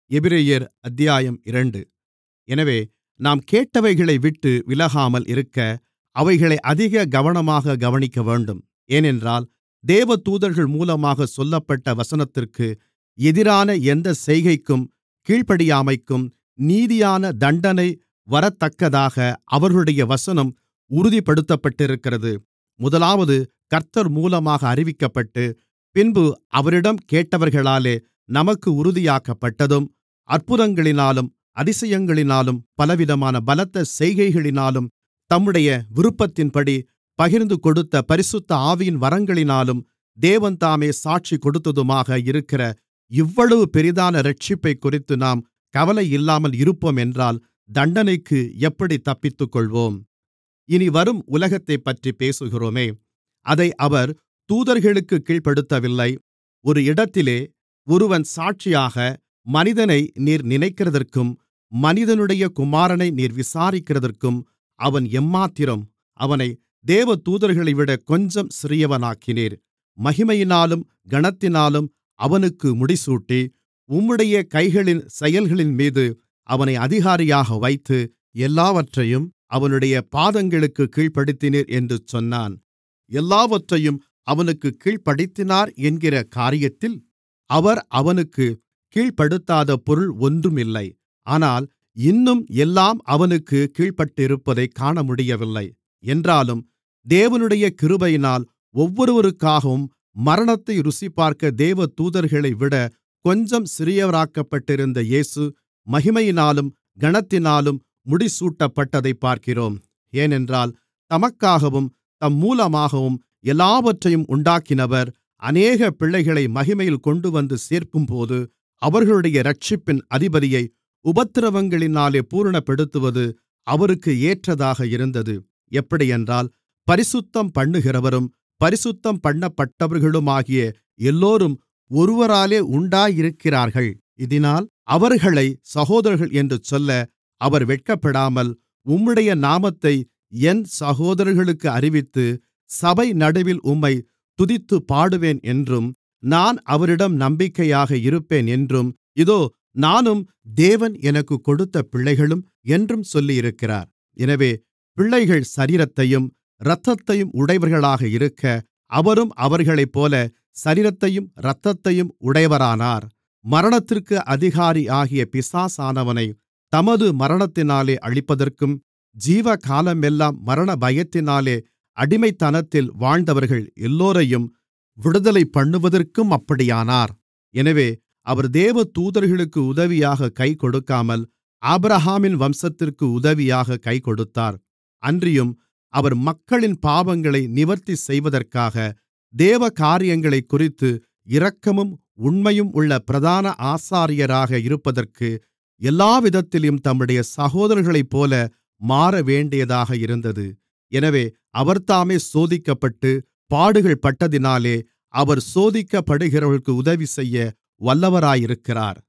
எபிரெயர் அத்தியாயம் இரண்டு எனவே நாம் கேட்டவைகளைவிட்டு விலகாமல் இருக்க அவைகளை அதிக கவனமாகக் கவனிக்கவேண்டும் ஏனென்றால் தேவதூதர்கள் மூலமாகச் சொல்லப்பட்ட வசனத்திற்கு எதிரான எந்தச் செய்கைக்கும் கீழ்ப்படியாமைக்கும் நீதியான தண்டனை வரத்தக்கதாக அவர்களுடைய வசனம் உறுதிப்படுத்தப்பட்டிருக்கிறது முதலாவது கர்த்தர் மூலமாக அறிவிக்கப்பட்டு பின்பு அவரிடம் கேட்டவர்களாலே நமக்கு உறுதியாக்கப்பட்டதும் அற்புதங்களினாலும் அதிசயங்களினாலும் பலவிதமான பலத்த செய்கைகளினாலும் தம்முடைய விருப்பத்தின்படி பகிர்ந்துகொடுத்த பரிசுத்த ஆவியின் வரங்களினாலும் தேவன்தாமே சாட்சி கொடுத்ததுமாக இருக்கிற இவ்வளவு பெரிதான இரட்சிப்பைக்குறித்து நாம் கவலையில்லாமல் இருப்போமென்றால் தண்டனைக்கு எப்படித் தப்பித்துக்கொள்வோம் இனிவரும் உலகத்தைப்பற்றிப் பேசுகிறோமே அதை அவர் தூதர்களுக்குக் கீழ்ப்படுத்தவில்லை ஒரு இடத்திலே ஒருவன் சாட்சியாக மனிதனை நீர் நினைக்கிறதற்கும் மனிதனுடைய குமாரனை நீர் விசாரிக்கிறதற்கும் அவன் எம்மாத்திரம் அவனை தேவதூதர்களைவிட கொஞ்சம் சிறியவனாக்கினீர் மகிமையினாலும் கனத்தினாலும் அவனுக்கு முடிசூட்டி உம்முடைய கைகளின் செயல்களின்மீது அவனை அதிகாரியாக வைத்து எல்லாவற்றையும் அவனுடைய பாதங்களுக்குக் கீழ்ப்படுத்தினீர் என்று சொன்னான் எல்லாவற்றையும் அவனுக்குக் கீழ்ப்படுத்தினார் என்கிற காரியத்தில் அவர் அவனுக்குக் கீழ்ப்படுத்தாத பொருள் ஒன்றுமில்லை ஆனால் இன்னும் எல்லாம் அவனுக்குக் கீழ்ப்பட்டிருப்பதைக் காணமுடியவில்லை என்றாலும் தேவனுடைய கிருபையினால் ஒவ்வொருவருக்காகவும் மரணத்தை ருசிபார்க்க தேவதூதர்களைவிட கொஞ்சம் சிறியவராக்கப்பட்டிருந்த இயேசு மகிமையினாலும் கனத்தினாலும் முடிசூட்டப்பட்டதைப் பார்க்கிறோம் ஏனென்றால் தமக்காகவும் தம் மூலமாகவும் எல்லாவற்றையும் உண்டாக்கினவர் அநேக பிள்ளைகளை மகிமையில் கொண்டுவந்து சேர்க்கும்போது அவர்களுடைய இரட்சிப்பின் அதிபதியை உபத்திரவங்களினாலே பூரணப்படுத்துவது அவருக்கு ஏற்றதாக இருந்தது எப்படியென்றால் பரிசுத்தம் பண்ணுகிறவரும் பரிசுத்தம் பண்ணப்பட்டவர்களுமாகிய எல்லோரும் ஒருவராலே உண்டாயிருக்கிறார்கள் இதினால் அவர்களை சகோதரர்கள் என்று சொல்ல அவர் வெட்கப்படாமல் உம்முடைய நாமத்தை என் சகோதரர்களுக்கு அறிவித்து சபை நடுவில் உம்மை துதித்துப் பாடுவேன் என்றும் நான் அவரிடம் நம்பிக்கையாக இருப்பேன் என்றும் இதோ நானும் தேவன் எனக்குக் கொடுத்த பிள்ளைகளும் என்றும் சொல்லியிருக்கிறார் எனவே பிள்ளைகள் சரீரத்தையும் இரத்தத்தையும் உடையவர்களாக இருக்க அவரும் அவர்களைப்போல சரீரத்தையும் இரத்தத்தையும் உடையவரானார் மரணத்திற்கு அதிகாரியாகிய பிசாசானவனை தமது மரணத்தினாலே அழிப்பதற்கும் ஜீவகாலமெல்லாம் மரண பயத்தினாலே அடிமைத்தனத்தில் வாழ்ந்தவர்கள் எல்லோரையும் விடுதலைபண்ணுவதற்கும் அப்படியானார் எனவே அவர் தேவதூதர்களுக்கு உதவியாக கைகொடுக்காமல் ஆபிரகாமின் வம்சத்திற்கு உதவியாக கைகொடுத்தார் அன்றியும் அவர் மக்களின் பாவங்களை நிவர்த்தி செய்வதற்காக தேவ காரியங்களைக்குறித்து இரக்கமும் உண்மையும் உள்ள பிரதான ஆசாரியராக இருப்பதற்கு எல்லாவிதத்திலும் தம்முடைய சகோதரர்களைப்போல மாறவேண்டியதாக இருந்தது எனவே அவர்தாமே சோதிக்கப்பட்டு பாடுகள்பட்டதினாலே அவர் சோதிக்கப்படுகிறவர்களுக்கு உதவி செய்ய வல்லவராயிருக்கிறார்